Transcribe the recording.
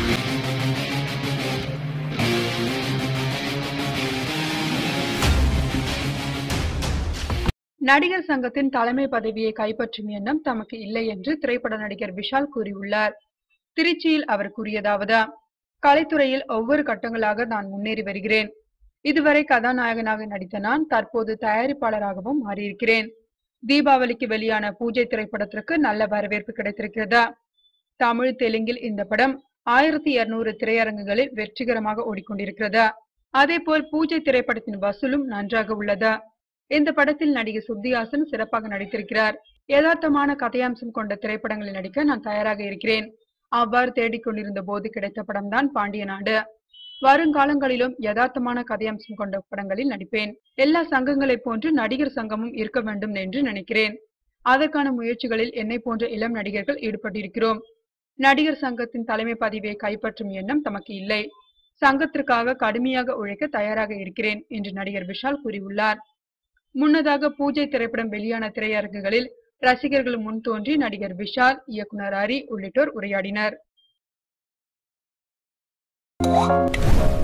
நடிகர் சங்கத்தின் தலைமை பதவியை கைப்பற்றும் எண்ணம் தமக்கு இல்லை என்று திரைப்பட நடிகர் விஷால் கூறியுள்ளார் திருச்சியில் அவர் கூறியதாவது கலைத்துறையில் ஒவ்வொரு கட்டங்களாக நான் முன்னேறி வருகிறேன் இதுவரை கதாநாயகனாக நடித்த நான் தற்போது தயாரிப்பாளராகவும் மாறியிருக்கிறேன் தீபாவளிக்கு வெளியான பூஜை திரைப்படத்திற்கு நல்ல வரவேற்பு கிடைத்திருக்கிறது தமிழ் தெலுங்கில் இந்த படம் ஆயிரத்தி இருநூறு திரையரங்குகளில் வெற்றிகரமாக ஓடிக்கொண்டிருக்கிறது அதேபோல் பூஜை திரைப்படத்தின் வசூலும் நன்றாக உள்ளது இந்த படத்தில் நடிகை சுத்தியாசன் சிறப்பாக நடித்திருக்கிறார் யதார்த்தமான கதையம்சம் கொண்ட திரைப்படங்களில் நடிக்க நான் தயாராக இருக்கிறேன் அவ்வாறு தேடிக்கொண்டிருந்த போது கிடைத்த படம்தான் பாண்டிய நாடு வருங்காலங்களிலும் யதார்த்தமான கதையம்சம் கொண்ட படங்களில் நடிப்பேன் எல்லா சங்கங்களைப் போன்று நடிகர் சங்கமும் இருக்க வேண்டும் என்று நினைக்கிறேன் அதற்கான முயற்சிகளில் என்னை போன்ற இளம் நடிகர்கள் ஈடுபட்டிருக்கிறோம் நடிகர் சங்கத்தின் தலைமை பதவியை கைப்பற்றும் எண்ணம் தமக்கு இல்லை சங்கத்திற்காக கடுமையாக உழைக்க தயாராக இருக்கிறேன் என்று நடிகர் விஷால் கூறியுள்ளார் முன்னதாக பூஜை திரைப்படம் வெளியான திரையரங்குகளில் ரசிகர்கள் முன் தோன்றி நடிகர் விஷால் இயக்குனர் ஹரி உள்ளிட்டோர் உரையாடினர்